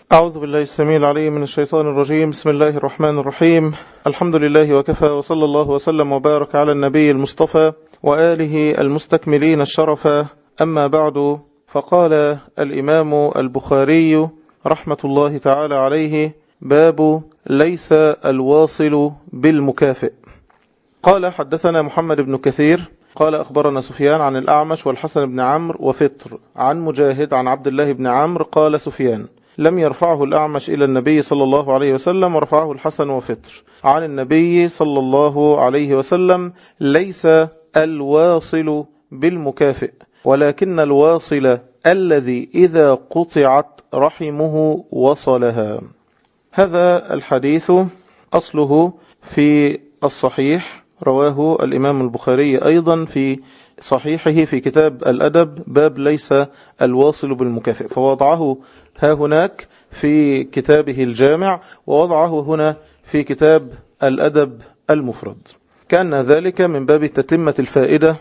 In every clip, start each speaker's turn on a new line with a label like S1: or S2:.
S1: أعوذ بالله السميع العليم من الشيطان الرجيم بسم الله الرحمن الرحيم الحمد لله وكفى وصلى الله وسلم وبارك على النبي المصطفى وآله المستكملين الشرف أما بعد فقال الإمام البخاري رحمة الله تعالى عليه باب ليس الواصل بالمكافئ قال حدثنا محمد بن كثير قال أخبرنا سفيان عن الأعمش والحسن بن عمرو وفطر عن مجاهد عن عبد الله بن عمرو قال سفيان لم يرفعه الأعمش إلى النبي صلى الله عليه وسلم ورفعه الحسن وفطر عن النبي صلى الله عليه وسلم ليس الواصل بالمكافئ ولكن الواصل الذي إذا قطعت رحمه وصلها هذا الحديث أصله في الصحيح رواه الإمام البخاري أيضا في صحيحه في كتاب الأدب باب ليس الواصل بالمكافئ فوضعه ها هناك في كتابه الجامع ووضعه هنا في كتاب الأدب المفرد كان ذلك من باب تتمة الفائدة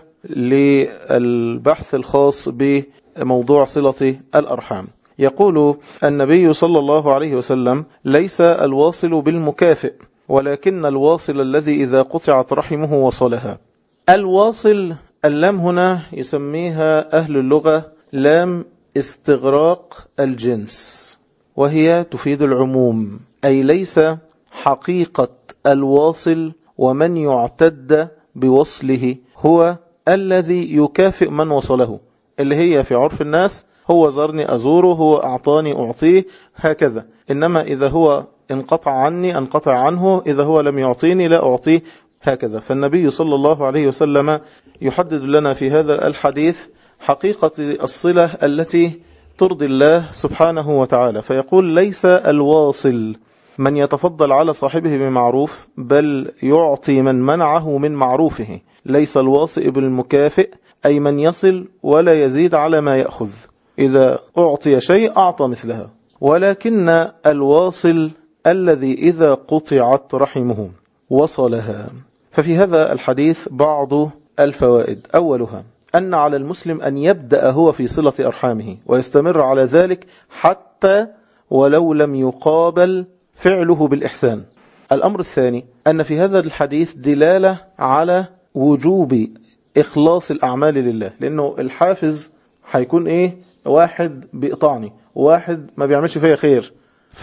S1: للبحث الخاص بموضوع صلة الأرحام يقول النبي صلى الله عليه وسلم ليس الواصل بالمكافئ ولكن الواصل الذي إذا قطعت رحمه وصلها الواصل اللام هنا يسميها أهل اللغة لام استغراق الجنس وهي تفيد العموم أي ليس حقيقة الواصل ومن يعتد بوصله هو الذي يكافئ من وصله اللي هي في عرف الناس هو زرني أزوره هو أعطاني أعطيه هكذا إنما إذا هو انقطع عني انقطع عنه إذا هو لم يعطيني لا أعطيه هكذا فالنبي صلى الله عليه وسلم يحدد لنا في هذا الحديث حقيقة الصلة التي ترضي الله سبحانه وتعالى فيقول ليس الواصل من يتفضل على صاحبه بمعروف بل يعطي من منعه من معروفه ليس الواصئ بالمكافئ أي من يصل ولا يزيد على ما يأخذ إذا أعطي شيء أعطى مثلها ولكن الواصل الذي إذا قطعت رحمه وصلها ففي هذا الحديث بعض الفوائد أولها أن على المسلم أن يبدأ هو في صلة أرحامه ويستمر على ذلك حتى ولو لم يقابل فعله بالإحسان الأمر الثاني أن في هذا الحديث دلالة على وجوب إخلاص الأعمال لله لأنه الحافز هيكون إيه واحد بيقطعني واحد ما بيعملش فيها خير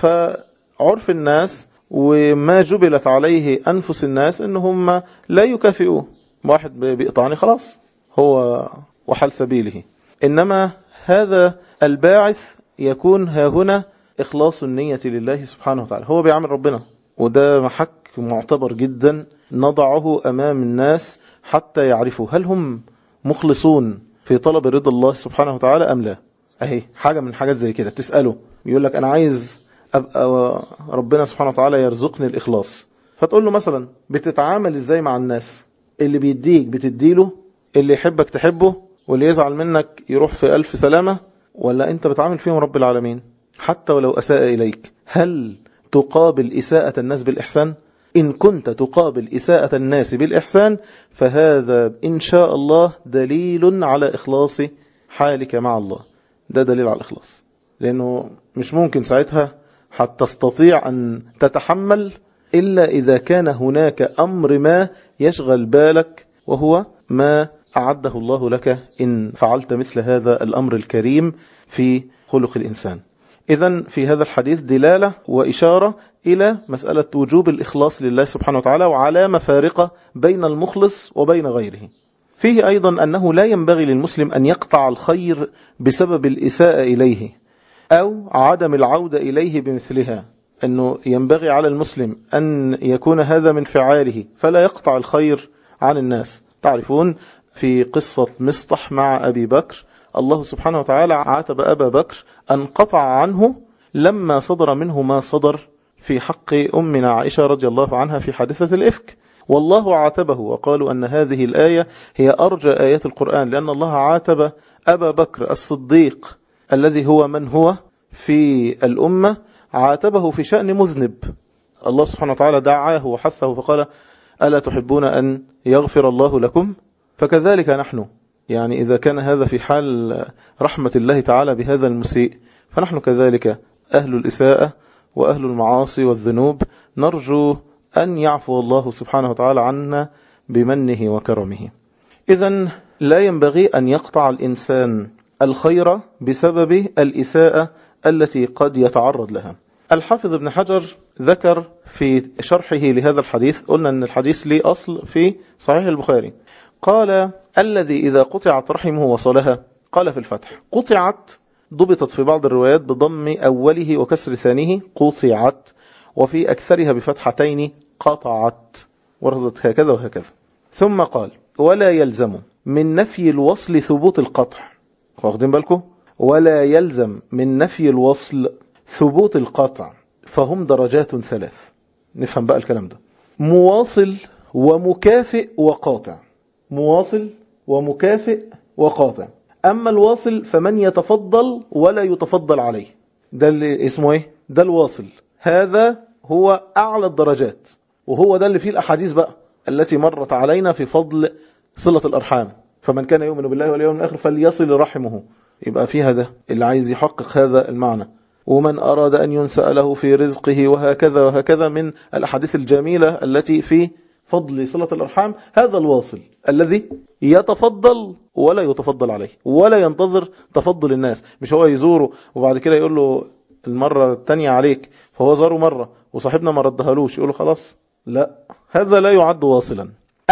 S1: فعرف الناس وما جبلت عليه أنفس الناس إن هم لا يكافئوه واحد بيقطعني خلاص هو وحل سبيله إنما هذا الباعث يكون ها هنا إخلاص النية لله سبحانه وتعالى هو بيعمل ربنا وده محك معتبر جدا نضعه أمام الناس حتى يعرفوا هل هم مخلصون في طلب رضا الله سبحانه وتعالى أم لا أهي حاجة من حاجات زي كده تسأله يقول لك أنا عايز أبقى ربنا سبحانه وتعالى يرزقني الإخلاص فتقول له مثلا بتتعامل إزاي مع الناس اللي بيديك بتديله اللي يحبك تحبه واللي يزعل منك يروح في ألف سلامة ولا أنت بتعامل فيهم رب العالمين حتى ولو أساء إليك هل تقابل إساءة الناس بالإحسان إن كنت تقابل إساءة الناس بالإحسان فهذا إن شاء الله دليل على إخلاص حالك مع الله ده دليل على الإخلاص لأنه مش ممكن ساعتها حتى تستطيع أن تتحمل إلا إذا كان هناك أمر ما يشغل بالك وهو ما أعده الله لك إن فعلت مثل هذا الأمر الكريم في خلق الإنسان إذا في هذا الحديث دلالة وإشارة إلى مسألة وجوب الإخلاص لله سبحانه وتعالى وعلامة فارقة بين المخلص وبين غيره فيه أيضا أنه لا ينبغي للمسلم أن يقطع الخير بسبب الإساءة إليه أو عدم العودة إليه بمثلها أنه ينبغي على المسلم أن يكون هذا من فعاله فلا يقطع الخير عن الناس تعرفون في قصة مصطح مع أبي بكر الله سبحانه وتعالى عاتب أبا بكر أن قطع عنه لما صدر منه ما صدر في حق أمنا عائشة رضي الله عنها في حادثة الإفك والله عاتبه وقالوا أن هذه الآية هي أرجى آيات القرآن لأن الله عاتب أبا بكر الصديق الذي هو من هو في الأمة عاتبه في شأن مذنب الله سبحانه وتعالى دعاه وحثه فقال ألا تحبون أن يغفر الله لكم فكذلك نحن يعني إذا كان هذا في حال رحمة الله تعالى بهذا المسيء فنحن كذلك أهل الإساءة وأهل المعاصي والذنوب نرجو أن يعفو الله سبحانه وتعالى عنا بمنه وكرمه إذا لا ينبغي أن يقطع الإنسان الخير بسبب الإساءة التي قد يتعرض لها الحافظ ابن حجر ذكر في شرحه لهذا الحديث قلنا أن الحديث ليه أصل في صحيح البخاري قال الذي إذا قطعت رحمه وصلها قال في الفتح قطعت ضبطت في بعض الروايات بضم أوله وكسر ثانيه قطعت وفي أكثرها بفتحتين قطعت وردت هكذا وهكذا ثم قال ولا يلزم من نفي الوصل ثبوت القطع واخدين بالكم ولا يلزم من نفي الوصل ثبوت القطع فهم درجات ثلاث نفهم بقى الكلام ده مواصل ومكافئ وقاطع مواصل ومكافئ وقاطع أما الواصل فمن يتفضل ولا يتفضل عليه ده اللي اسمه ايه ده الواصل هذا هو أعلى الدرجات وهو ده اللي فيه الأحاديث بقى التي مرت علينا في فضل صلة الأرحام فمن كان يؤمن بالله واليوم الآخر فليصل رحمه يبقى فيها ده اللي عايز يحقق هذا المعنى ومن أراد أن ينسأ له في رزقه وهكذا وهكذا من الأحاديث الجميلة التي في فضل صلة الأرحام هذا الواصل الذي يتفضل ولا يتفضل عليه ولا ينتظر تفضل الناس مش هو يزوره وبعد كده يقول له المرة التانية عليك فهو زاره مرة وصاحبنا ما ردهالوش يقول له خلاص لا هذا لا يعد واصلا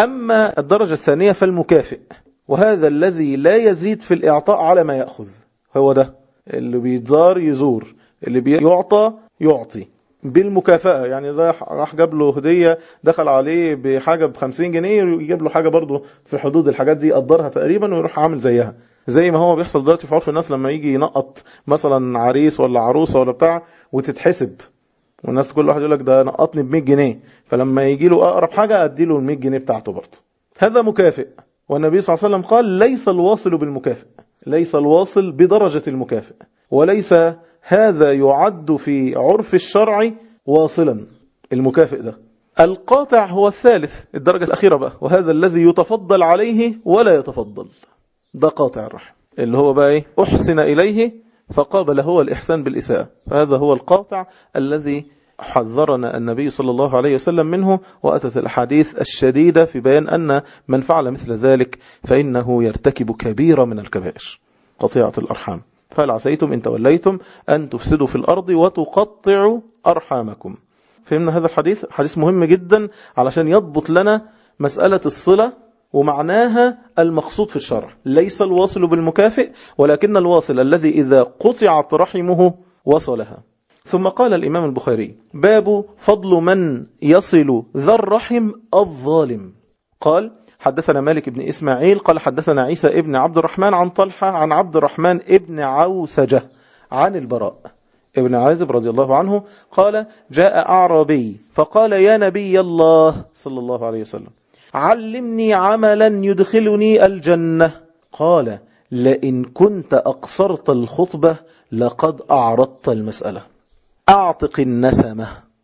S1: أما الدرجة الثانية فالمكافئ وهذا الذي لا يزيد في الإعطاء على ما يأخذ هو ده اللي بيتزار يزور اللي بيعطى يعطي بالمكافأة يعني راح راح جاب له هدية دخل عليه بحاجة ب 50 جنيه يجيب له حاجة برضه في حدود الحاجات دي يقدرها تقريبا ويروح عامل زيها زي ما هو بيحصل دلوقتي في عرف الناس لما يجي ينقط مثلا عريس ولا عروسة ولا بتاع وتتحسب والناس كل واحد يقول لك ده نقطني ب 100 جنيه فلما يجي له اقرب حاجة ادي له ال 100 جنيه بتاعته برضه هذا مكافئ والنبي صلى الله عليه وسلم قال ليس الواصل بالمكافئ ليس الواصل بدرجة المكافئ وليس هذا يعد في عرف الشرع واصلا المكافئ ده القاطع هو الثالث الدرجة الأخيرة بقى وهذا الذي يتفضل عليه ولا يتفضل ده قاطع الرحم اللي هو بقى ايه أحسن إليه فقابل هو الإحسان بالإساءة فهذا هو القاطع الذي حذرنا النبي صلى الله عليه وسلم منه وأتت الأحاديث الشديدة في بيان أن من فعل مثل ذلك فإنه يرتكب كبيرة من الكبائر قطيعة الأرحام فهل عسيتم إن توليتم أن تفسدوا في الأرض وتقطعوا أرحامكم فهمنا هذا الحديث حديث مهم جدا علشان يضبط لنا مسألة الصلة ومعناها المقصود في الشرع ليس الواصل بالمكافئ ولكن الواصل الذي إذا قطعت رحمه وصلها ثم قال الإمام البخاري باب فضل من يصل ذا الرحم الظالم قال حدثنا مالك بن إسماعيل قال حدثنا عيسى ابن عبد الرحمن عن طلحة عن عبد الرحمن ابن عوسجة عن البراء ابن عازب رضي الله عنه قال جاء أعرابي فقال يا نبي الله صلى الله عليه وسلم علمني عملا يدخلني الجنة قال لئن كنت أقصرت الخطبة لقد أعرضت المسألة أعتق النسمة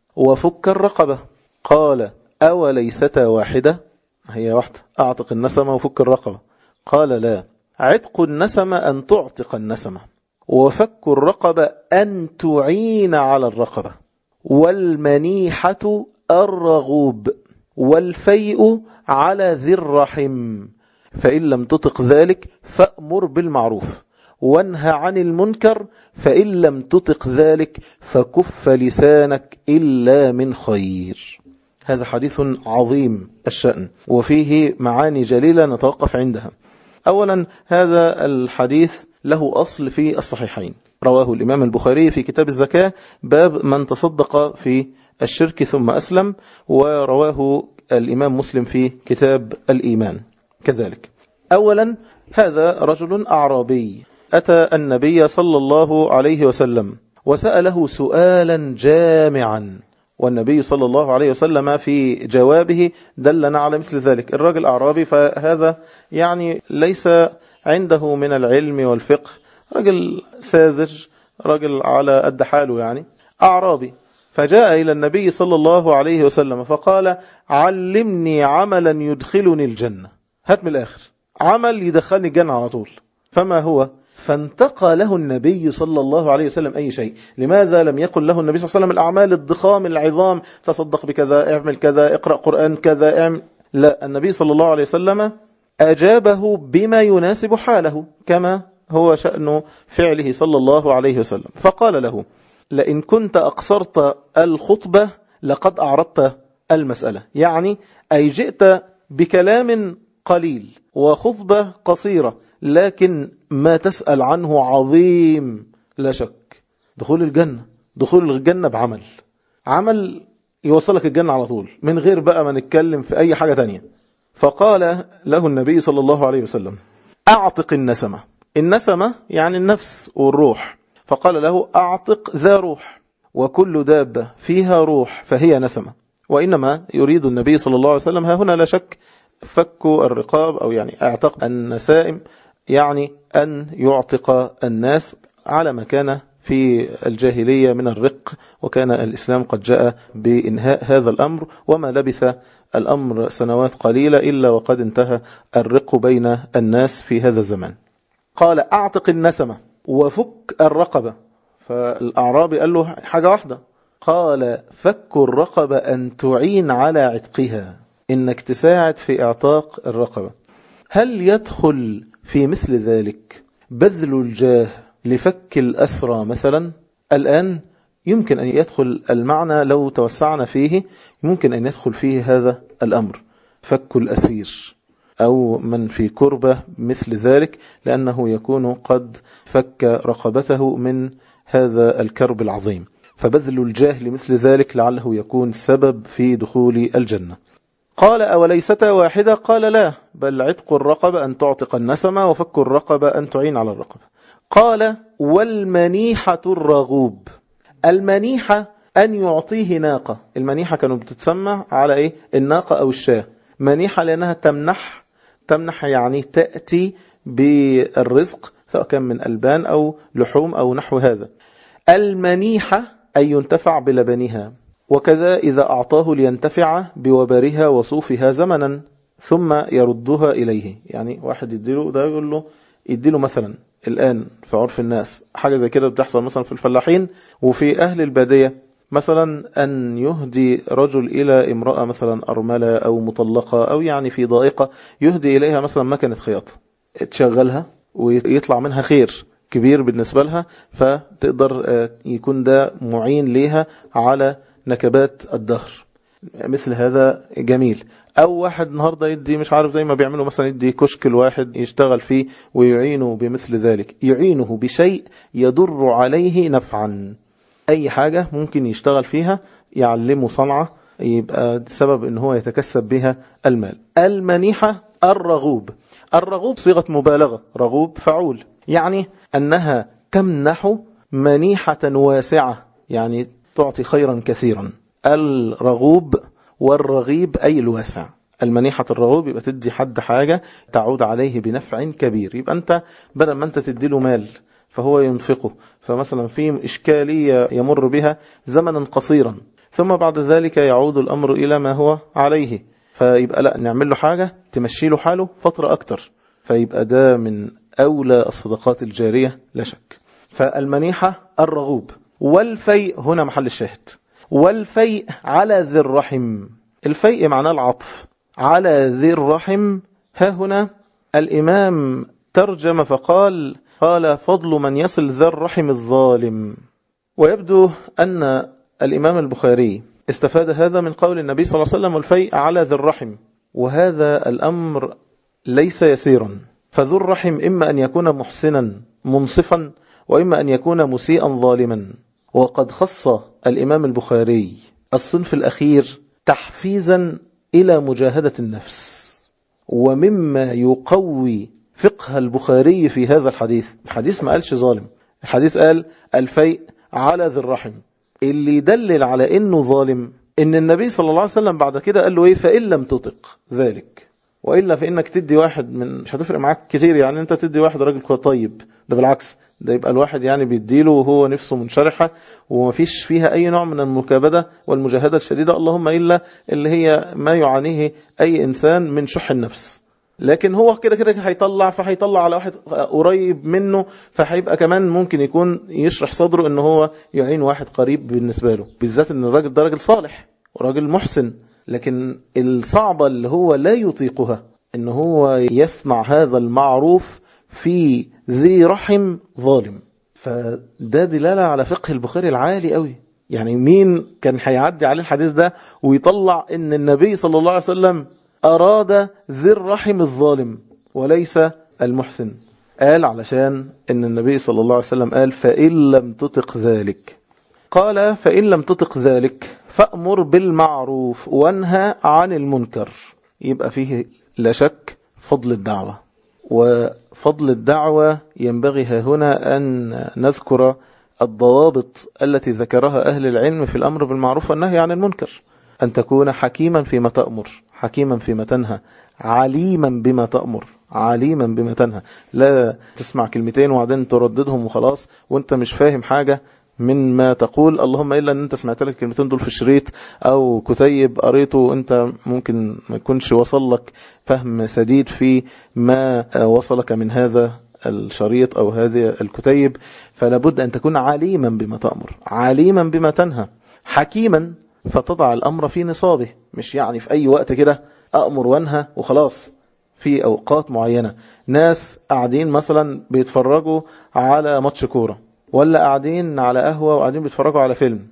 S1: وفك الرقبة قال أوليستا واحدة هي واحدة أعتق النسمة وفك الرقبة قال لا عتق النسمة أن تعتق النسمة وفك الرقبة أن تعين على الرقبة والمنيحة الرغوب والفيء على ذي الرحم فإن لم تطق ذلك فأمر بالمعروف وانهى عن المنكر فإن لم تطق ذلك فكف لسانك إلا من خير هذا حديث عظيم الشأن وفيه معاني جليلة نتوقف عندها أولا هذا الحديث له أصل في الصحيحين رواه الإمام البخاري في كتاب الزكاة باب من تصدق في الشرك ثم أسلم ورواه الإمام مسلم في كتاب الإيمان كذلك أولا هذا رجل أعرابي أتى النبي صلى الله عليه وسلم وسأله سؤالا جامعا والنبي صلى الله عليه وسلم في جوابه دلنا على مثل ذلك الرجل أعرابي فهذا يعني ليس عنده من العلم والفقه رجل ساذج رجل على قد حاله يعني أعرابي فجاء إلى النبي صلى الله عليه وسلم فقال علمني عملا يدخلني الجنة هات من الآخر عمل يدخلني الجنة على طول فما هو فانتقى له النبي صلى الله عليه وسلم أي شيء لماذا لم يقل له النبي صلى الله عليه وسلم الأعمال الضخام العظام تصدق بكذا اعمل كذا اقرأ قرآن كذا اعمل لا النبي صلى الله عليه وسلم أجابه بما يناسب حاله كما هو شأن فعله صلى الله عليه وسلم فقال له لئن كنت أقصرت الخطبة لقد أعرضت المسألة يعني أي جئت بكلام قليل وخطبة قصيرة لكن ما تسأل عنه عظيم لا شك دخول الجنة دخول الجنة بعمل عمل يوصلك الجنة على طول من غير بقى ما نتكلم في أي حاجة تانية فقال له النبي صلى الله عليه وسلم أعتق النسمة النسمة يعني النفس والروح فقال له أعتق ذا روح وكل دابة فيها روح فهي نسمة وإنما يريد النبي صلى الله عليه وسلم ها هنا لا شك فك الرقاب أو يعني اعتق النسائم يعني أن يعتق الناس على ما كان في الجاهلية من الرق وكان الإسلام قد جاء بإنهاء هذا الأمر وما لبث الأمر سنوات قليلة إلا وقد انتهى الرق بين الناس في هذا الزمان قال أعتق النسمة وفك الرقبة فالأعرابي قال له حاجة واحدة قال فك الرقبة أن تعين على عتقها إنك تساعد في إعتاق الرقبة هل يدخل في مثل ذلك بذل الجاه لفك الأسرى مثلا الآن يمكن أن يدخل المعنى لو توسعنا فيه ممكن أن يدخل فيه هذا الأمر فك الأسير أو من في كربة مثل ذلك لأنه يكون قد فك رقبته من هذا الكرب العظيم فبذل الجاه لمثل ذلك لعله يكون سبب في دخول الجنة قال أوليستا واحدة قال لا بل عتق الرقبة أن تعتق النسمة وفك الرقبة أن تعين على الرقبة قال والمنيحة الرغوب المنيحة أن يعطيه ناقة المنيحة كانوا بتتسمى على إيه الناقة أو الشاة منيحة لأنها تمنح تمنح يعني تأتي بالرزق سواء كان من ألبان أو لحوم أو نحو هذا المنيحة أن ينتفع بلبنها وكذا إذا أعطاه لينتفع بوبرها وصوفها زمنا ثم يردها إليه يعني واحد يديله ده يقول له يديله مثلا الآن في عرف الناس حاجة زي كده بتحصل مثلا في الفلاحين وفي أهل البادية مثلا أن يهدي رجل إلى امرأة مثلا أرملة أو مطلقة أو يعني في ضائقة يهدي إليها مثلا مكنة خياطة تشغلها ويطلع منها خير كبير بالنسبة لها فتقدر يكون ده معين ليها على نكبات الدهر مثل هذا جميل او واحد النهاردة يدي مش عارف زي ما بيعملوا مثلا يدي كشك الواحد يشتغل فيه ويعينه بمثل ذلك يعينه بشيء يضر عليه نفعا اي حاجة ممكن يشتغل فيها يعلمه صنعة يبقى سبب ان هو يتكسب بها المال المنيحة الرغوب الرغوب صيغة مبالغة رغوب فعول يعني أنها تمنح منيحة واسعة يعني تعطي خيرا كثيرا الرغوب والرغيب أي الواسع المنيحة الرغوب يبقى تدي حد حاجة تعود عليه بنفع كبير يبقى أنت بدل ما أنت تدي له مال فهو ينفقه فمثلا في إشكالية يمر بها زمنا قصيرا ثم بعد ذلك يعود الأمر إلى ما هو عليه فيبقى لا نعمل له حاجة تمشي له حاله فترة أكتر فيبقى ده من أولى الصدقات الجارية لا شك فالمنيحة الرغوب والفيء هنا محل الشاهد والفيء على ذي الرحم الفيء معناه العطف على ذي الرحم ها هنا الإمام ترجم فقال قال فضل من يصل ذا الرحم الظالم ويبدو أن الإمام البخاري استفاد هذا من قول النبي صلى الله عليه وسلم والفيء على ذي الرحم وهذا الأمر ليس يسيرا فذو الرحم إما أن يكون محسنا منصفا وإما أن يكون مسيئا ظالما وقد خص الإمام البخاري الصنف الأخير تحفيزا إلى مجاهدة النفس ومما يقوي فقه البخاري في هذا الحديث الحديث ما قالش ظالم الحديث قال الفيء على ذي الرحم اللي يدلل على انه ظالم ان النبي صلى الله عليه وسلم بعد كده قال له ايه فان لم تطق ذلك والا فانك تدي واحد من مش هتفرق معاك كتير يعني انت تدي واحد راجل طيب ده بالعكس ده يبقى الواحد يعني بيديله وهو نفسه منشرحة ومفيش فيها أي نوع من المكابدة والمجاهدة الشديدة اللهم إلا اللي هي ما يعانيه أي إنسان من شح النفس لكن هو كده كده هيطلع فهيطلع على واحد قريب منه فهيبقى كمان ممكن يكون يشرح صدره ان هو يعين واحد قريب بالنسبة له بالذات ان الراجل ده راجل صالح وراجل محسن لكن الصعبة اللي هو لا يطيقها ان هو يصنع هذا المعروف في ذي رحم ظالم فده دلالة على فقه البخاري العالي قوي يعني مين كان هيعدي عليه الحديث ده ويطلع ان النبي صلى الله عليه وسلم أراد ذي الرحم الظالم وليس المحسن قال علشان ان النبي صلى الله عليه وسلم قال فإن لم تطق ذلك قال فإن لم تطق ذلك فأمر بالمعروف وانهى عن المنكر يبقى فيه لا شك فضل الدعوة وفضل الدعوة ينبغي هنا أن نذكر الضوابط التي ذكرها أهل العلم في الأمر بالمعروف والنهي عن المنكر أن تكون حكيما فيما تأمر حكيما فيما تنهى عليما بما تأمر عليما بما تنهى لا تسمع كلمتين وبعدين ترددهم وخلاص وانت مش فاهم حاجة من ما تقول اللهم إلا أن أنت سمعت لك الكلمتين دول في شريط أو كتيب قريته أنت ممكن ما يكونش وصل لك فهم سديد في ما وصلك من هذا الشريط أو هذه الكتيب فلا بد أن تكون عليما بما تأمر عليما بما تنهى حكيما فتضع الأمر في نصابه مش يعني في أي وقت كده أأمر وانهى وخلاص في أوقات معينة ناس قاعدين مثلا بيتفرجوا على ماتش كورة ولا قاعدين على قهوة وقاعدين بيتفرجوا على فيلم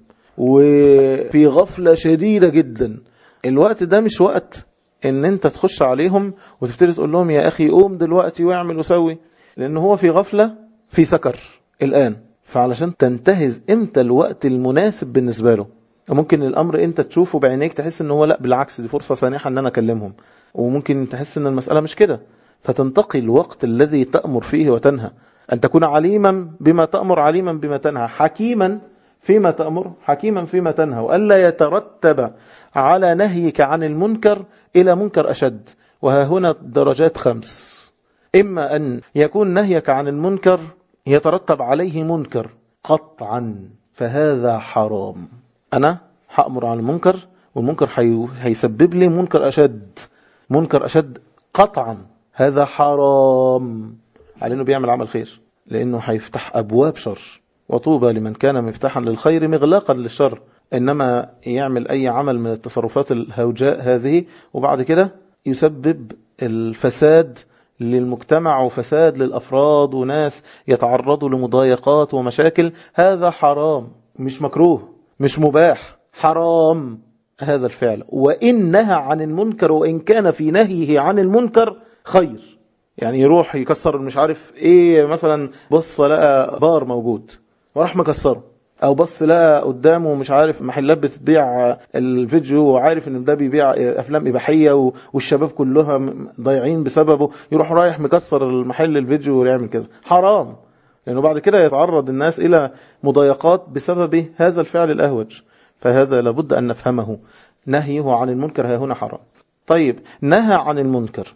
S1: وفي غفلة شديدة جدا الوقت ده مش وقت ان انت تخش عليهم وتبتدي تقول لهم يا اخي قوم دلوقتي واعمل وسوي لان هو في غفلة في سكر الان فعلشان تنتهز امتى الوقت المناسب بالنسبة له ممكن الامر انت تشوفه بعينيك تحس ان هو لا بالعكس دي فرصة سانحة ان انا اكلمهم وممكن تحس ان المسألة مش كده فتنتقي الوقت الذي تأمر فيه وتنهى أن تكون عليما بما تأمر عليما بما تنهى حكيما فيما تأمر حكيما فيما تنهى وألا يترتب على نهيك عن المنكر إلى منكر أشد وها هنا درجات خمس إما أن يكون نهيك عن المنكر يترتب عليه منكر قطعا فهذا حرام أنا هأمر عن المنكر والمنكر هيسبب لي منكر أشد منكر أشد قطعا هذا حرام على انه بيعمل عمل خير لانه هيفتح ابواب شر وطوبى لمن كان مفتاحا للخير مغلاقا للشر انما يعمل اي عمل من التصرفات الهوجاء هذه وبعد كده يسبب الفساد للمجتمع وفساد للافراد وناس يتعرضوا لمضايقات ومشاكل هذا حرام مش مكروه مش مباح حرام هذا الفعل وإن نهى عن المنكر وإن كان في نهيه عن المنكر خير يعني يروح يكسر مش عارف ايه مثلا بص لقى بار موجود وراح مكسره او بص لقى قدامه مش عارف محلات بتبيع الفيديو وعارف ان ده بيبيع افلام اباحيه والشباب كلها ضايعين بسببه يروح رايح مكسر المحل الفيديو ويعمل كذا حرام لانه بعد كده يتعرض الناس الى مضايقات بسبب هذا الفعل الاهوج فهذا لابد ان نفهمه نهيه عن المنكر ها هنا حرام طيب نهى عن المنكر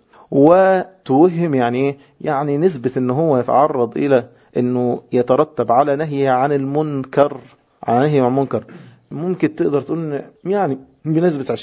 S1: وتوهم يعني ايه يعني نسبة ان هو يتعرض الى انه يترتب على نهي عن المنكر عن نهي عن المنكر ممكن تقدر تقول يعني بنسبة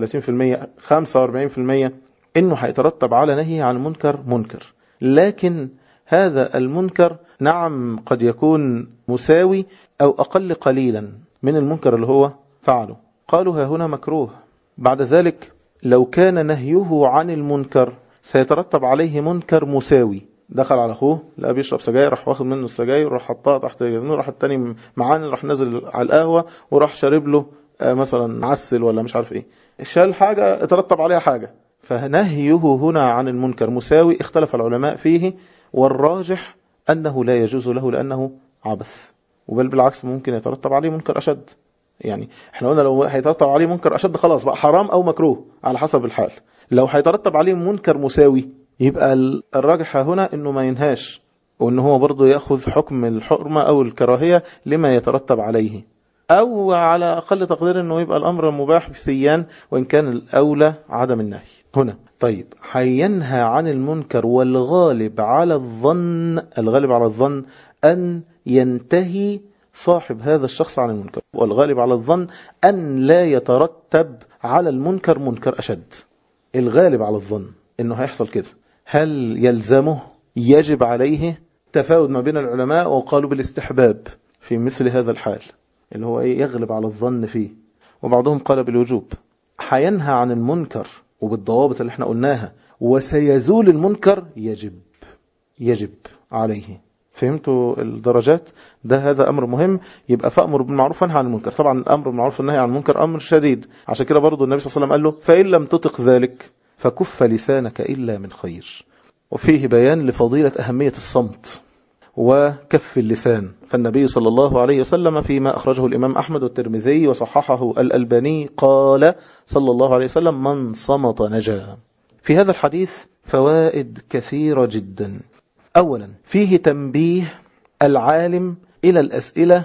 S1: 20% 30% 45% انه هيترتب على نهي عن المنكر منكر لكن هذا المنكر نعم قد يكون مساوي او اقل قليلا من المنكر اللي هو فعله قالوا ها هنا مكروه بعد ذلك لو كان نهيه عن المنكر سيترتب عليه منكر مساوي دخل على اخوه لا بيشرب سجاير راح واخد منه السجاير وراح حطها تحت جزمه راح التاني معاه راح نزل على القهوه وراح شارب له مثلا عسل ولا مش عارف ايه شال حاجه اترتب عليها حاجه فنهيه هنا عن المنكر مساوي اختلف العلماء فيه والراجح انه لا يجوز له لانه عبث وبل بالعكس ممكن يترتب عليه منكر اشد يعني احنا قلنا لو هيترتب عليه منكر اشد خلاص بقى حرام او مكروه على حسب الحال لو هيترتب عليه منكر مساوي يبقى الراجح هنا انه ما ينهاش وان هو برضه ياخذ حكم الحرمه او الكراهيه لما يترتب عليه او على اقل تقدير انه يبقى الامر مباح في سيان وان كان الاولى عدم النهي هنا طيب هينهى عن المنكر والغالب على الظن الغالب على الظن ان ينتهي صاحب هذا الشخص عن المنكر والغالب على الظن أن لا يترتب على المنكر منكر أشد الغالب على الظن انه هيحصل كده هل يلزمه يجب عليه تفاوت ما بين العلماء وقالوا بالاستحباب في مثل هذا الحال اللي هو ايه يغلب على الظن فيه وبعضهم قال بالوجوب هينهى عن المنكر وبالضوابط اللي احنا قلناها وسيزول المنكر يجب يجب عليه فهمتوا الدرجات ده هذا أمر مهم يبقى فأمر بالمعروف وانهى عن المنكر طبعا الأمر بالمعروف والنهي عن المنكر أمر شديد عشان كده برضو النبي صلى الله عليه وسلم قال له فإن لم تطق ذلك فكف لسانك إلا من خير وفيه بيان لفضيلة أهمية الصمت وكف اللسان فالنبي صلى الله عليه وسلم فيما أخرجه الإمام أحمد والترمذي وصححه الألباني قال صلى الله عليه وسلم من صمت نجا في هذا الحديث فوائد كثيرة جدا أولا فيه تنبيه العالم إلى الأسئلة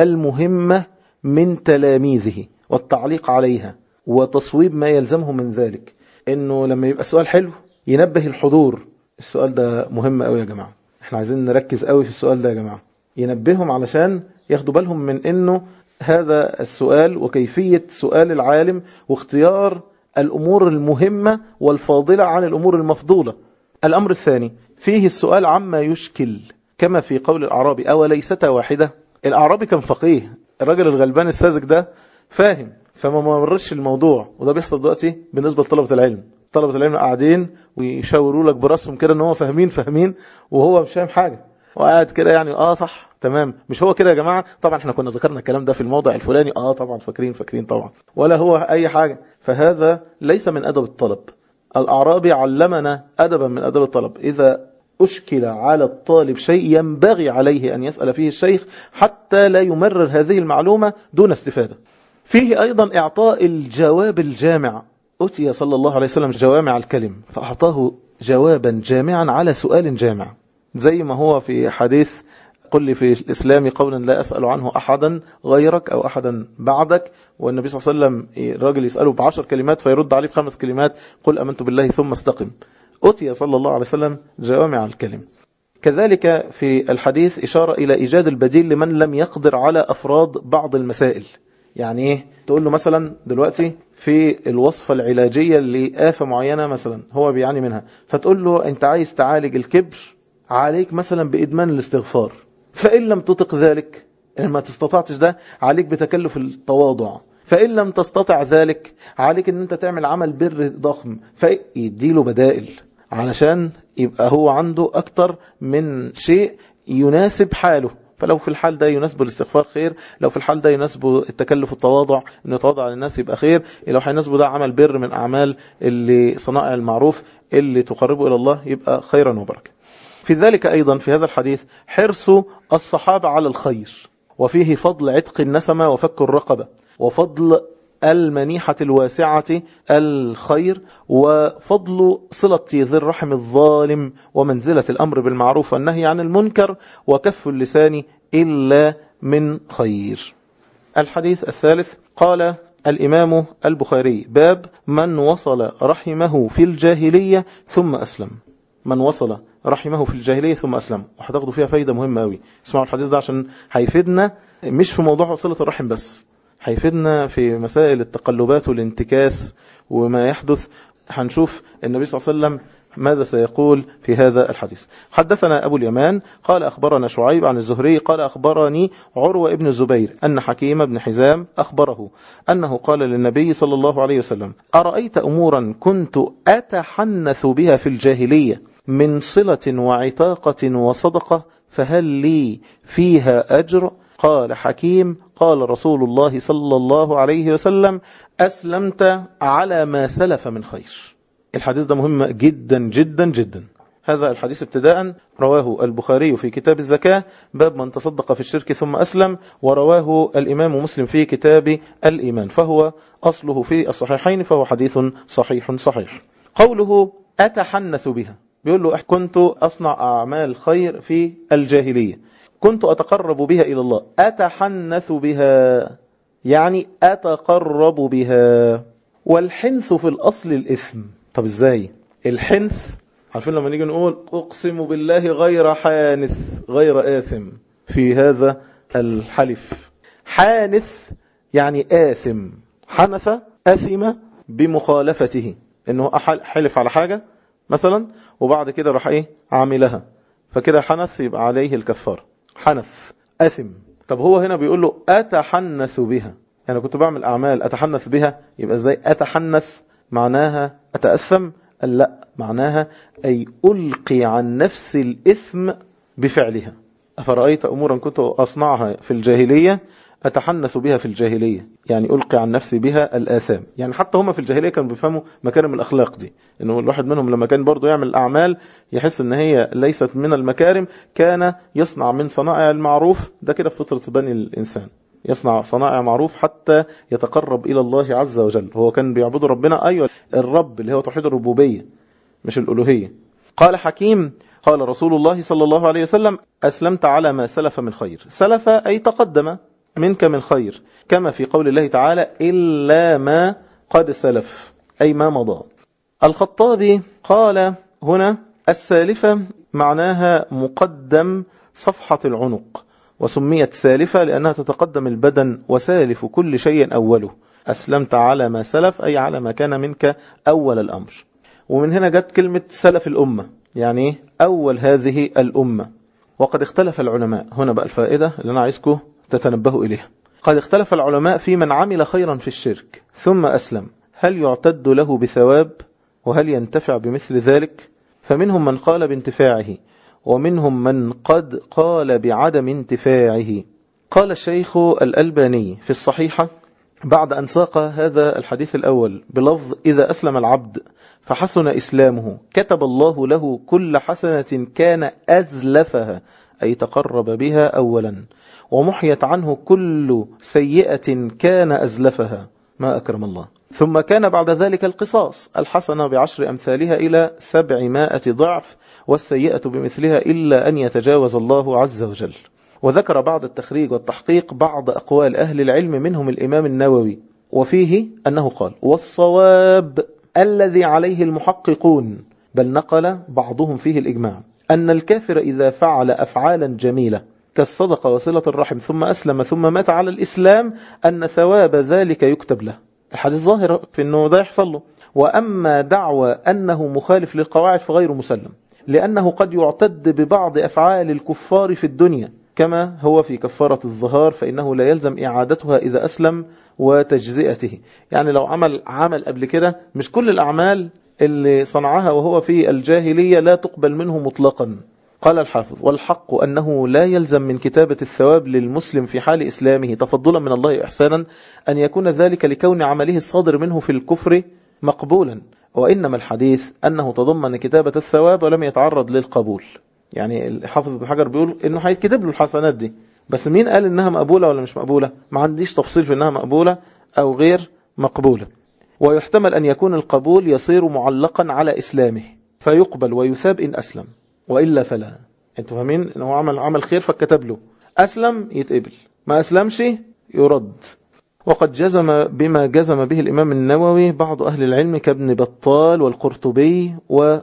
S1: المهمة من تلاميذه والتعليق عليها وتصويب ما يلزمه من ذلك إنه لما يبقى سؤال حلو ينبه الحضور السؤال ده مهم قوي يا جماعة احنا عايزين نركز قوي في السؤال ده يا جماعة ينبههم علشان ياخدوا بالهم من انه هذا السؤال وكيفية سؤال العالم واختيار الأمور المهمة والفاضلة عن الأمور المفضولة الأمر الثاني فيه السؤال عما يشكل كما في قول الأعرابي أو ليست واحدة الأعرابي كان فقيه الراجل الغلبان الساذج ده فاهم فما مرش الموضوع وده بيحصل دلوقتي بالنسبة لطلبة العلم طلبة العلم قاعدين ويشاوروا لك براسهم كده ان هو فاهمين فاهمين وهو مش فاهم حاجة وقاعد كده يعني اه صح تمام مش هو كده يا جماعة طبعا احنا كنا ذكرنا الكلام ده في الموضع الفلاني اه طبعا فاكرين فاكرين طبعا ولا هو اي حاجة فهذا ليس من ادب الطلب الاعرابي علمنا ادبا من ادب الطلب اذا أشكل على الطالب شيء ينبغي عليه أن يسأل فيه الشيخ حتى لا يمرر هذه المعلومة دون استفادة فيه أيضا إعطاء الجواب الجامع أتي صلى الله عليه وسلم جوامع الكلم فأعطاه جوابا جامعا على سؤال جامع زي ما هو في حديث قل لي في الإسلام قولا لا أسأل عنه أحدا غيرك أو أحدا بعدك والنبي صلى الله عليه وسلم الراجل يسأله بعشر كلمات فيرد عليه بخمس كلمات قل أمنت بالله ثم استقم أتي صلى الله عليه وسلم جوامع الكلم كذلك في الحديث إشارة إلى إيجاد البديل لمن لم يقدر على أفراد بعض المسائل يعني ايه تقول له مثلا دلوقتي في الوصفة العلاجية لآفة معينة مثلا هو بيعاني منها فتقول له انت عايز تعالج الكبر عليك مثلا بإدمان الاستغفار فإن لم تطق ذلك إن ما تستطعتش ده عليك بتكلف التواضع فإن لم تستطع ذلك عليك ان انت تعمل عمل بر ضخم فيديله بدائل علشان يبقى هو عنده أكتر من شيء يناسب حاله فلو في الحال ده يناسبه الاستغفار خير لو في الحال ده يناسبه التكلف التواضع انه يتواضع للناس يبقى خير لو هيناسبه ده عمل بر من أعمال اللي صنائع المعروف اللي تقربه إلى الله يبقى خيرا وبركة في ذلك أيضا في هذا الحديث حرص الصحابة على الخير وفيه فضل عتق النسمة وفك الرقبة وفضل المنيحة الواسعة الخير وفضل صلة ذي الرحم الظالم ومنزلة الأمر بالمعروف والنهي عن المنكر وكف اللسان إلا من خير الحديث الثالث قال الإمام البخاري باب من وصل رحمه في الجاهلية ثم أسلم من وصل رحمه في الجاهلية ثم أسلم وهتاخدوا فيها فايدة مهمة أوي اسمعوا الحديث ده عشان هيفيدنا مش في موضوع صلة الرحم بس هيفيدنا في مسائل التقلبات والانتكاس وما يحدث هنشوف النبي صلى الله عليه وسلم ماذا سيقول في هذا الحديث حدثنا أبو اليمان قال أخبرنا شعيب عن الزهري قال أخبرني عروة ابن الزبير أن حكيم بن حزام أخبره أنه قال للنبي صلى الله عليه وسلم أرأيت أمورا كنت أتحنث بها في الجاهلية من صلة وعتاقة وصدقة فهل لي فيها أجر قال حكيم قال رسول الله صلى الله عليه وسلم أسلمت على ما سلف من خير الحديث ده مهم جدا جدا جدا هذا الحديث ابتداء رواه البخاري في كتاب الزكاة باب من تصدق في الشرك ثم أسلم ورواه الإمام مسلم في كتاب الإيمان فهو أصله في الصحيحين فهو حديث صحيح صحيح قوله أتحنث بها بيقول له كنت أصنع أعمال خير في الجاهلية كنت أتقرب بها إلى الله أتحنث بها يعني أتقرب بها والحنث في الأصل الإثم طب إزاي الحنث عارفين لما نيجي نقول أقسم بالله غير حانث غير آثم في هذا الحلف حانث يعني آثم حنث أثم بمخالفته إنه حلف على حاجة مثلا وبعد كده راح ايه عاملها فكده حنث يبقى عليه الكفار حنث أثم طب هو هنا بيقول له أتحنث بها يعني كنت بعمل أعمال أتحنث بها يبقى ازاي أتحنث معناها أتأثم لا معناها أي ألقي عن نفس الإثم بفعلها أفرأيت أمورا كنت أصنعها في الجاهلية أتحنث بها في الجاهلية يعني ألقي عن نفسي بها الآثام يعني حتى هم في الجاهلية كانوا بيفهموا مكارم الأخلاق دي إنه الواحد منهم لما كان برضه يعمل الأعمال يحس إن هي ليست من المكارم كان يصنع من صنائع المعروف ده كده في فطرة بني الإنسان يصنع صنائع معروف حتى يتقرب إلى الله عز وجل هو كان بيعبد ربنا أيوة الرب اللي هو توحيد الربوبية مش الألوهية قال حكيم قال رسول الله صلى الله عليه وسلم أسلمت على ما سلف من خير سلف أي تقدم منك من خير كما في قول الله تعالى إلا ما قد سلف أي ما مضى الخطابي قال هنا السالفة معناها مقدم صفحة العنق وسميت سالفة لأنها تتقدم البدن وسالف كل شيء أوله أسلمت على ما سلف أي على ما كان منك أول الأمر ومن هنا جت كلمة سلف الأمة يعني أول هذه الأمة وقد اختلف العلماء هنا بقى الفائدة اللي أنا عايزكم تتنبهوا إليها قد اختلف العلماء في من عمل خيرا في الشرك ثم أسلم هل يعتد له بثواب وهل ينتفع بمثل ذلك فمنهم من قال بانتفاعه ومنهم من قد قال بعدم انتفاعه قال الشيخ الألباني في الصحيحة بعد أن ساق هذا الحديث الأول بلفظ إذا أسلم العبد فحسن إسلامه كتب الله له كل حسنة كان أزلفها أي تقرب بها أولا ومحيت عنه كل سيئة كان أزلفها ما أكرم الله ثم كان بعد ذلك القصاص الحسنة بعشر أمثالها إلى سبعمائة ضعف والسيئة بمثلها إلا أن يتجاوز الله عز وجل وذكر بعد التخريج والتحقيق بعض أقوال أهل العلم منهم الإمام النووي وفيه أنه قال والصواب الذي عليه المحققون بل نقل بعضهم فيه الإجماع أن الكافر إذا فعل أفعالا جميلة كالصدقة وصلة الرحم ثم أسلم ثم مات على الإسلام أن ثواب ذلك يكتب له الحديث ظاهر في أنه ده يحصل له وأما دعوى أنه مخالف للقواعد فغير مسلم لأنه قد يعتد ببعض أفعال الكفار في الدنيا كما هو في كفارة الظهار فإنه لا يلزم إعادتها إذا أسلم وتجزئته يعني لو عمل عمل قبل كده مش كل الأعمال اللي صنعها وهو في الجاهلية لا تقبل منه مطلقا قال الحافظ والحق أنه لا يلزم من كتابة الثواب للمسلم في حال إسلامه تفضلا من الله إحسانا أن يكون ذلك لكون عمله الصادر منه في الكفر مقبولا وإنما الحديث أنه تضمن كتابة الثواب ولم يتعرض للقبول يعني حافظ ابن حجر بيقول إنه هيتكتب له الحسنات دي بس مين قال إنها مقبولة ولا مش مقبولة ما عنديش تفصيل في إنها مقبولة أو غير مقبولة ويحتمل أن يكون القبول يصير معلقا على إسلامه فيقبل ويثاب إن أسلم وإلا فلا انتوا فاهمين انه عمل عمل خير فكتب له أسلم يتقبل ما أسلمش يرد وقد جزم بما جزم به الإمام النووي بعض أهل العلم كابن بطال والقرطبي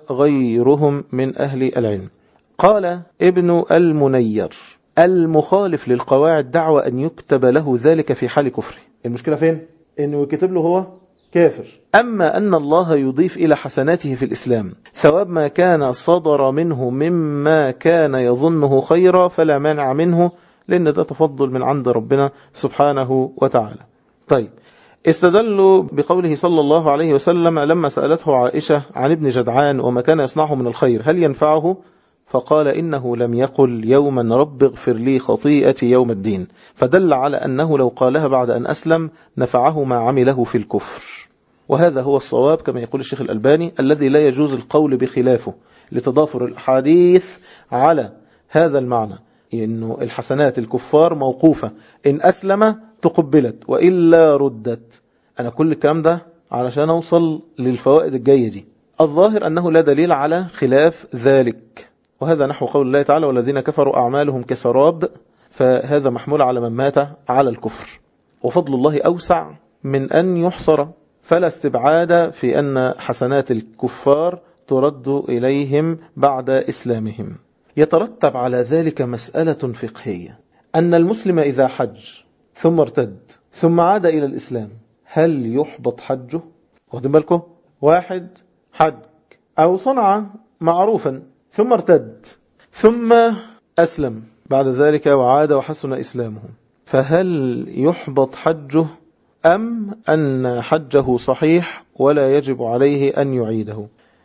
S1: وغيرهم من أهل العلم قال ابن المنير المخالف للقواعد دعوى أن يكتب له ذلك في حال كفره المشكلة فين؟ أنه يكتب له هو كافر أما أن الله يضيف إلى حسناته في الإسلام ثواب ما كان صدر منه مما كان يظنه خيرا فلا مانع منه لأن ده تفضل من عند ربنا سبحانه وتعالى طيب استدلوا بقوله صلى الله عليه وسلم لما سألته عائشة عن ابن جدعان وما كان يصنعه من الخير هل ينفعه فقال إنه لم يقل يوما رب اغفر لي خطيئتي يوم الدين فدل على أنه لو قالها بعد أن أسلم نفعه ما عمله في الكفر وهذا هو الصواب كما يقول الشيخ الألباني الذي لا يجوز القول بخلافه لتضافر الأحاديث على هذا المعنى إنه الحسنات الكفار موقوفة إن أسلم تقبلت وإلا ردت أنا كل الكلام ده علشان أوصل للفوائد الجاية دي الظاهر أنه لا دليل على خلاف ذلك وهذا نحو قول الله تعالى والذين كفروا أعمالهم كسراب فهذا محمول على من مات على الكفر وفضل الله أوسع من أن يحصر فلا استبعاد في أن حسنات الكفار ترد إليهم بعد إسلامهم يترتب على ذلك مسألة فقهية أن المسلم إذا حج ثم ارتد ثم عاد إلى الإسلام هل يحبط حجه؟ واخدين بالكم؟ واحد حج أو صنع معروفا ثم ارتد ثم أسلم بعد ذلك وعاد وحسن إسلامه فهل يحبط حجه أم أن حجه صحيح ولا يجب عليه أن يعيده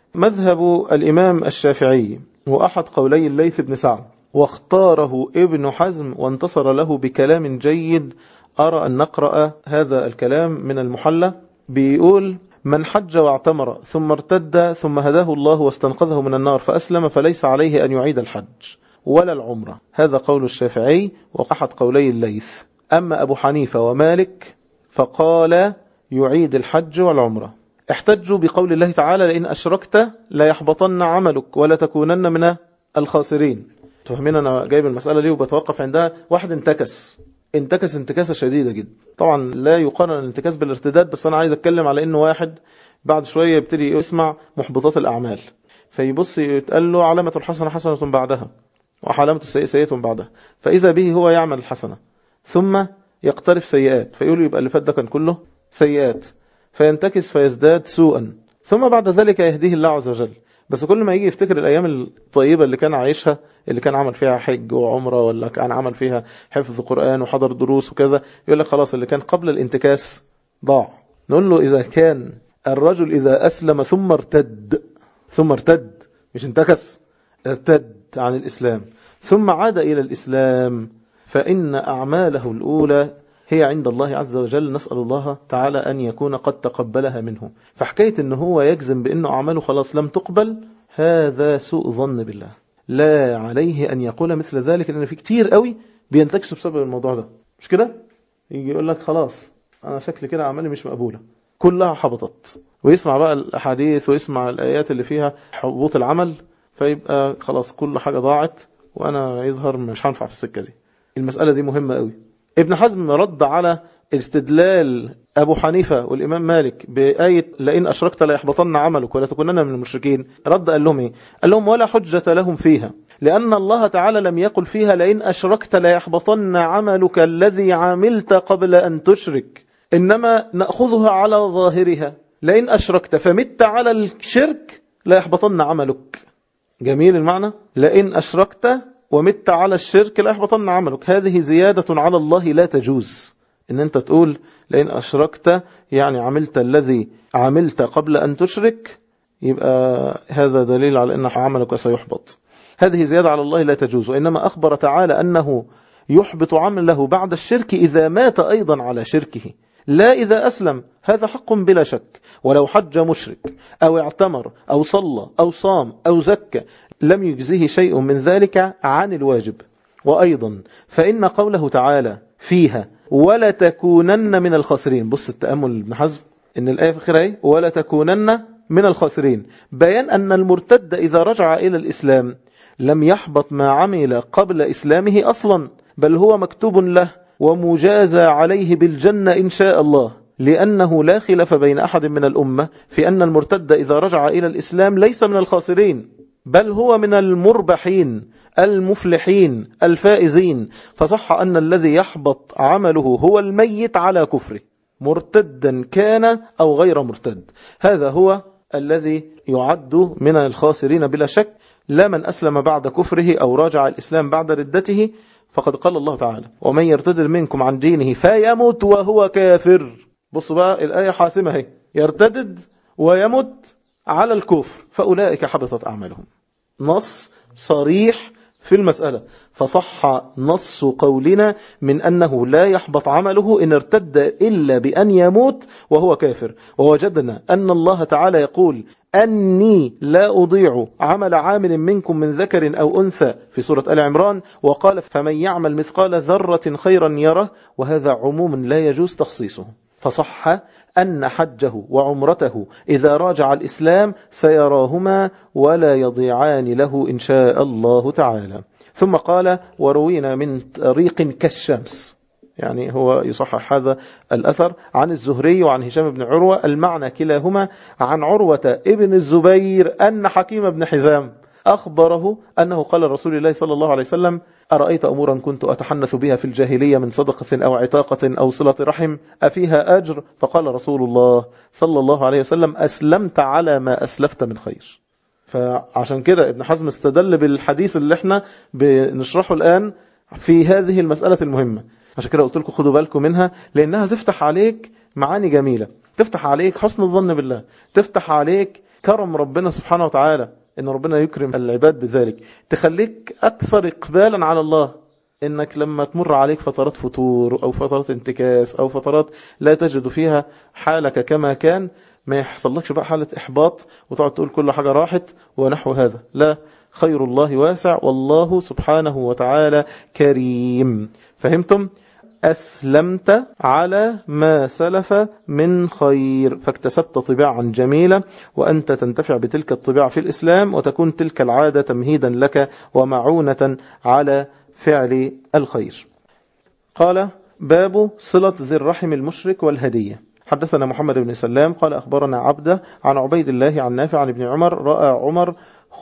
S1: مذهب الإمام الشافعي وأحد قولي الليث بن سعد واختاره ابن حزم وانتصر له بكلام جيد أرى أن نقرأ هذا الكلام من المحلى بيقول من حج واعتمر ثم ارتد ثم هداه الله واستنقذه من النار فأسلم فليس عليه أن يعيد الحج ولا العمرة هذا قول الشافعي وأحد قولي الليث أما أبو حنيفة ومالك فقال يعيد الحج والعمرة احتجوا بقول الله تعالى لئن أشركت لا يحبطن عملك ولا تكونن من الخاسرين تفهمين أنا جايب المسألة ليه وبتوقف عندها واحد انتكس انتكس انتكاسة شديدة جدا طبعا لا يقارن الانتكاس بالارتداد بس أنا عايز أتكلم على إنه واحد بعد شوية يبتدي يسمع محبطات الأعمال فيبص يتقال له علامة الحسنة حسنة بعدها وعلامة السيئة سيئة بعدها فإذا به هو يعمل الحسنة ثم يقترف سيئات فيقول يبقى اللي فات ده كان كله سيئات فينتكس فيزداد سوءا ثم بعد ذلك يهديه الله عز وجل بس كل ما يجي يفتكر الأيام الطيبة اللي كان عايشها اللي كان عمل فيها حج وعمرة ولا كان عمل فيها حفظ قرآن وحضر دروس وكذا يقول لك خلاص اللي كان قبل الانتكاس ضاع نقول له إذا كان الرجل إذا أسلم ثم ارتد ثم ارتد مش انتكس ارتد عن الإسلام ثم عاد إلى الإسلام فإن أعماله الأولى هي عند الله عز وجل نسأل الله تعالى أن يكون قد تقبلها منه فحكاية أن هو يجزم بأنه أعماله خلاص لم تقبل هذا سوء ظن بالله لا عليه أن يقول مثل ذلك لأن في كتير قوي بينتكسوا بسبب الموضوع ده مش كده يجي يقول لك خلاص أنا شكل كده أعمالي مش مقبولة كلها حبطت ويسمع بقى الأحاديث ويسمع الآيات اللي فيها حبوط العمل فيبقى خلاص كل حاجة ضاعت وأنا يظهر مش هنفع في السكة دي المسألة دي مهمة قوي ابن حزم رد على استدلال أبو حنيفة والإمام مالك بآية لئن أشركت لا يحبطن عملك ولا تكونن من المشركين رد قال لهم إيه؟ قال لهم ولا حجة لهم فيها لأن الله تعالى لم يقل فيها لئن أشركت لا يحبطن عملك الذي عملت قبل أن تشرك إنما نأخذها على ظاهرها لئن أشركت فمت على الشرك لا يحبطن عملك جميل المعنى لئن أشركت ومت على الشرك لا يحبطن عملك هذه زيادة على الله لا تجوز ان انت تقول لئن أشركت يعني عملت الذي عملت قبل أن تشرك يبقى هذا دليل على أن عملك سيحبط هذه زيادة على الله لا تجوز وإنما أخبر تعالى أنه يحبط عمله بعد الشرك إذا مات أيضا على شركه لا إذا أسلم هذا حق بلا شك ولو حج مشرك أو اعتمر أو صلى أو صام أو زكى لم يجزه شيء من ذلك عن الواجب وأيضا فإن قوله تعالى فيها ولا تكونن من الخاسرين بص التأمل ابن حزم إن الآية في الخير ايه ولا تكونن من الخاسرين بيان أن المرتد إذا رجع إلى الإسلام لم يحبط ما عمل قبل إسلامه أصلا بل هو مكتوب له ومجازى عليه بالجنة إن شاء الله لأنه لا خلاف بين أحد من الأمة في أن المرتد إذا رجع إلى الإسلام ليس من الخاسرين بل هو من المربحين المفلحين الفائزين فصح أن الذي يحبط عمله هو الميت على كفره مرتدا كان أو غير مرتد هذا هو الذي يعد من الخاسرين بلا شك لا من أسلم بعد كفره أو راجع الإسلام بعد ردته فقد قال الله تعالى ومن يرتد منكم عن دينه فيموت وهو كافر بصوا بقى الآية حاسمة هي يرتدد ويمت على الكفر فأولئك حبطت أعمالهم نص صريح في المسألة فصح نص قولنا من أنه لا يحبط عمله إن ارتد إلا بأن يموت وهو كافر ووجدنا أن الله تعالى يقول أني لا أضيع عمل عامل منكم من ذكر أو أنثى في سورة آل عمران وقال فمن يعمل مثقال ذرة خيرا يره وهذا عموم لا يجوز تخصيصه فصح أن حجه وعمرته إذا راجع الإسلام سيراهما ولا يضيعان له إن شاء الله تعالى ثم قال وروينا من طريق كالشمس يعني هو يصحح هذا الأثر عن الزهري وعن هشام بن عروة المعنى كلاهما عن عروة ابن الزبير أن حكيم بن حزام أخبره أنه قال رسول الله صلى الله عليه وسلم أرأيت أمورا كنت أتحنث بها في الجاهلية من صدقة أو عتاقة أو صلة رحم أفيها أجر فقال رسول الله صلى الله عليه وسلم أسلمت على ما أسلفت من خير فعشان كده ابن حزم استدل بالحديث اللي احنا بنشرحه الآن في هذه المسألة المهمة عشان كده قلت لكم خدوا بالكم منها لأنها تفتح عليك معاني جميلة تفتح عليك حسن الظن بالله تفتح عليك كرم ربنا سبحانه وتعالى ان ربنا يكرم العباد بذلك تخليك اكثر اقبالا على الله انك لما تمر عليك فترات فتور او فترات انتكاس او فترات لا تجد فيها حالك كما كان ما يحصلكش بقى حالة احباط وتقعد تقول كل حاجة راحت ونحو هذا لا خير الله واسع والله سبحانه وتعالى كريم فهمتم؟ أسلمت على ما سلف من خير فاكتسبت طباعا جميلة وأنت تنتفع بتلك الطباع في الإسلام وتكون تلك العادة تمهيدا لك ومعونة على فعل الخير قال باب صلة ذي الرحم المشرك والهدية حدثنا محمد بن سلام قال أخبرنا عبده عن عبيد الله عن نافع عن ابن عمر رأى عمر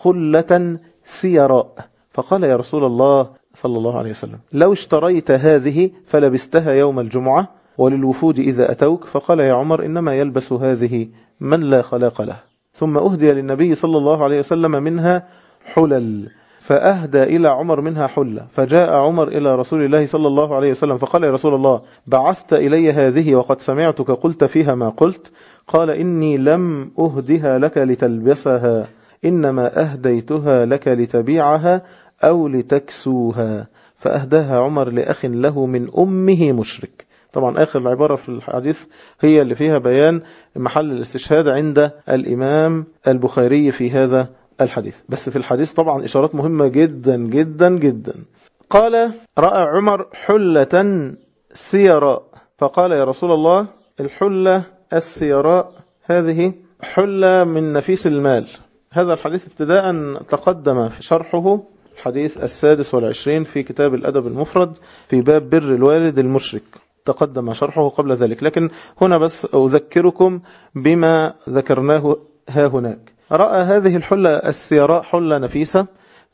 S1: خلة سيراء فقال يا رسول الله صلى الله عليه وسلم لو اشتريت هذه فلبستها يوم الجمعة وللوفود إذا أتوك فقال يا عمر إنما يلبس هذه من لا خلاق له ثم أهدي للنبي صلى الله عليه وسلم منها حلل فأهدى إلى عمر منها حلة فجاء عمر إلى رسول الله صلى الله عليه وسلم فقال يا رسول الله بعثت إلي هذه وقد سمعتك قلت فيها ما قلت قال إني لم أهدها لك لتلبسها إنما أهديتها لك لتبيعها أو لتكسوها فأهداها عمر لأخ له من أمه مشرك طبعا آخر العبارة في الحديث هي اللي فيها بيان محل الاستشهاد عند الإمام البخاري في هذا الحديث بس في الحديث طبعا إشارات مهمة جدا جدا جدا قال رأى عمر حلة سيراء فقال يا رسول الله الحلة السيراء هذه حلة من نفيس المال هذا الحديث ابتداء تقدم في شرحه الحديث السادس والعشرين في كتاب الأدب المفرد في باب بر الوالد المشرك تقدم شرحه قبل ذلك لكن هنا بس أذكركم بما ذكرناه ها هناك رأى هذه الحلة السيراء حلة نفيسة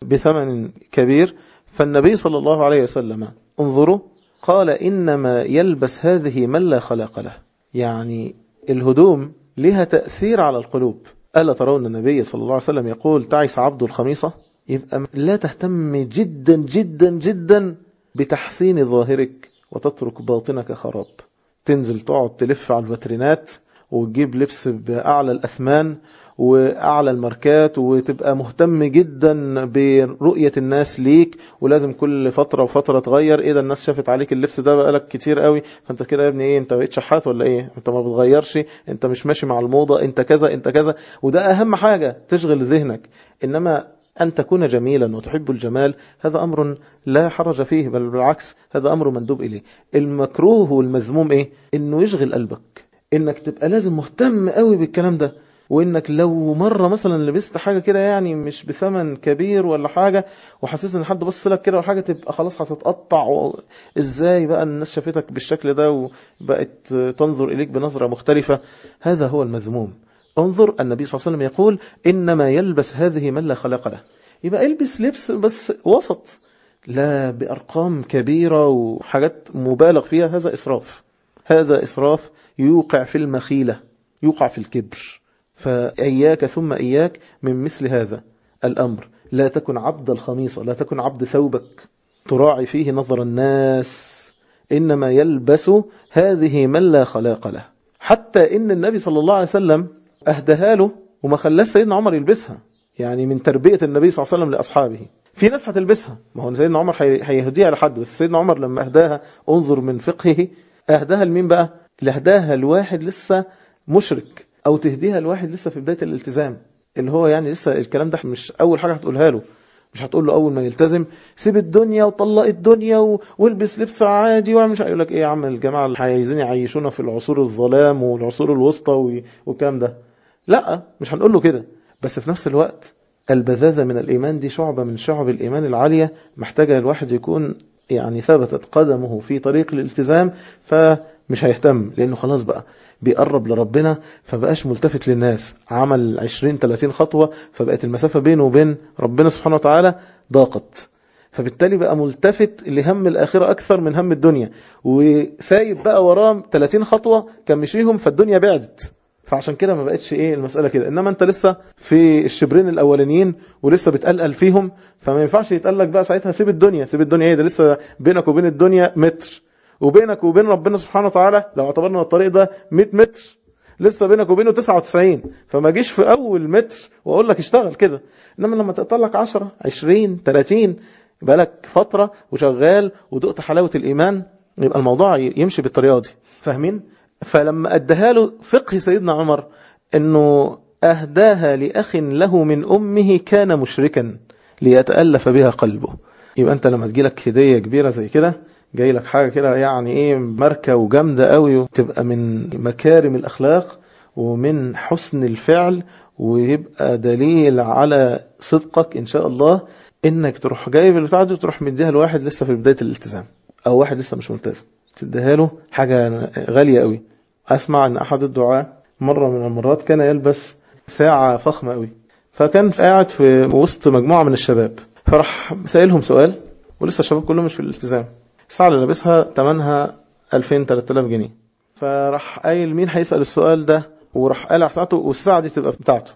S1: بثمن كبير فالنبي صلى الله عليه وسلم انظروا قال إنما يلبس هذه من لا خلاق له يعني الهدوم لها تأثير على القلوب ألا ترون النبي صلى الله عليه وسلم يقول تعيس عبد الخميصة يبقى لا تهتم جدا جدا جدا بتحسين ظاهرك وتترك باطنك خراب تنزل تقعد تلف على الفاترينات وتجيب لبس بأعلى الأثمان وأعلى الماركات وتبقى مهتم جدا برؤية الناس ليك ولازم كل فترة وفترة تغير إيه ده الناس شافت عليك اللبس ده بقالك كتير قوي فأنت كده يا ابني إيه أنت بقيت شحات ولا إيه أنت ما بتغيرش أنت مش ماشي مع الموضة أنت كذا أنت كذا وده أهم حاجة تشغل ذهنك إنما أن تكون جميلا وتحب الجمال هذا أمر لا حرج فيه بل بالعكس هذا أمر مندوب إليه المكروه والمذموم إيه إنه يشغل قلبك إنك تبقى لازم مهتم قوي بالكلام ده وإنك لو مرة مثلا لبست حاجة كده يعني مش بثمن كبير ولا حاجة وحسيت إن حد بص لك كده ولا حاجة تبقى خلاص هتتقطع و... إزاي بقى الناس شافتك بالشكل ده وبقت تنظر إليك بنظرة مختلفة هذا هو المذموم انظر النبي صلى الله عليه وسلم يقول إنما يلبس هذه من لا خلاق له يبقى البس لبس بس وسط لا بأرقام كبيرة وحاجات مبالغ فيها هذا إسراف هذا إسراف يوقع في المخيلة يوقع في الكبر فإياك ثم إياك من مثل هذا الأمر لا تكن عبد الخميصة لا تكن عبد ثوبك تراعي فيه نظر الناس إنما يلبس هذه من لا خلاق له حتى إن النبي صلى الله عليه وسلم أهدها له وما خلاش سيدنا عمر يلبسها يعني من تربية النبي صلى الله عليه وسلم لأصحابه في ناس هتلبسها ما هو سيدنا عمر هيهديها لحد بس سيدنا عمر لما أهداها انظر من فقهه أهداها لمين بقى لهداها الواحد لسه مشرك أو تهديها الواحد لسه في بداية الالتزام اللي هو يعني لسه الكلام ده مش أول حاجة هتقولها له مش هتقول له أول ما يلتزم سيب الدنيا وطلق الدنيا و... والبس لبس عادي ومش هيقول لك إيه يا عم الجماعة اللي عايزين يعيشونا في العصور الظلام والعصور الوسطى والكلام ده لا مش هنقول له كده بس في نفس الوقت البذاذة من الإيمان دي شعبة من شعب الإيمان العالية محتاجة الواحد يكون يعني ثبتت قدمه في طريق الالتزام فمش هيهتم لأنه خلاص بقى بيقرب لربنا فبقاش ملتفت للناس عمل 20-30 خطوة فبقت المسافة بينه وبين ربنا سبحانه وتعالى ضاقت فبالتالي بقى ملتفت لهم الآخرة أكثر من هم الدنيا وسايب بقى وراه 30 خطوة كان مشيهم فالدنيا بعدت فعشان كده ما بقتش ايه المسألة كده انما انت لسه في الشبرين الاولانيين ولسه بتقلقل فيهم فما ينفعش يتقال لك بقى ساعتها سيب الدنيا سيب الدنيا ايه ده لسه بينك وبين الدنيا متر وبينك وبين ربنا سبحانه وتعالى لو اعتبرنا الطريق ده 100 متر لسه بينك وبينه 99 فما جيش في اول متر واقول لك اشتغل كده انما لما تقطع لك 10 20 30 يبقى لك فتره وشغال ودقت حلاوه الايمان يبقى الموضوع يمشي بالطريقه دي فاهمين فلما اداها له فقه سيدنا عمر انه اهداها لاخ له من امه كان مشركا ليتالف بها قلبه يبقى انت لما تجيلك هديه كبيره زي كده جاي لك حاجة كده يعني ايه ماركة وجامدة قوي وتبقى من مكارم الأخلاق ومن حسن الفعل ويبقى دليل على صدقك إن شاء الله إنك تروح جايب البتاع دي وتروح مديها لواحد لسه في بداية الالتزام أو واحد لسه مش ملتزم تديها له حاجة غالية قوي أسمع أن أحد الدعاة مرة من المرات كان يلبس ساعة فخمة قوي فكان قاعد في وسط مجموعة من الشباب فراح سائلهم سؤال ولسه الشباب كلهم مش في الالتزام الساعة اللي لابسها تمنها 2000 3000 جنيه فراح قايل مين هيسأل السؤال ده وراح قالع ساعته والساعة دي تبقى بتاعته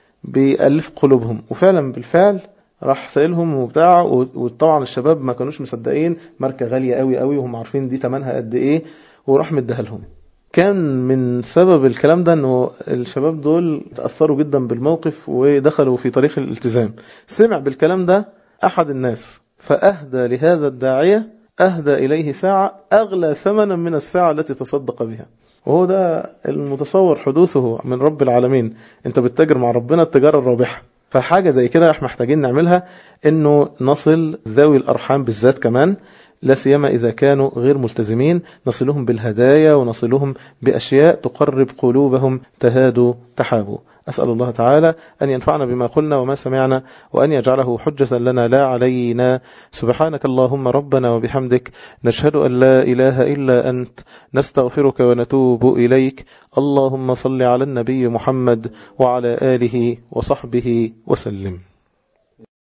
S1: بيألف قلوبهم وفعلا بالفعل راح سائلهم وبتاع وطبعا الشباب ما كانوش مصدقين ماركة غالية قوي قوي وهم عارفين دي تمنها قد ايه وراح مديها لهم كان من سبب الكلام ده انه الشباب دول تأثروا جدا بالموقف ودخلوا في طريق الالتزام سمع بالكلام ده احد الناس فأهدى لهذا الداعية أهدى إليه ساعة أغلى ثمنا من الساعة التي تصدق بها وهو ده المتصور حدوثه من رب العالمين انت بتتاجر مع ربنا التجارة الرابحة فحاجة زي كده احنا محتاجين نعملها انه نصل ذوي الارحام بالذات كمان لا سيما إذا كانوا غير ملتزمين نصلهم بالهدايا ونصلهم بأشياء تقرب قلوبهم تهادوا تحابوا أسأل الله تعالى أن ينفعنا بما قلنا وما سمعنا وأن يجعله حجة لنا لا علينا سبحانك اللهم ربنا وبحمدك نشهد أن لا إله إلا أنت نستغفرك ونتوب إليك اللهم صل على النبي محمد وعلى آله وصحبه وسلم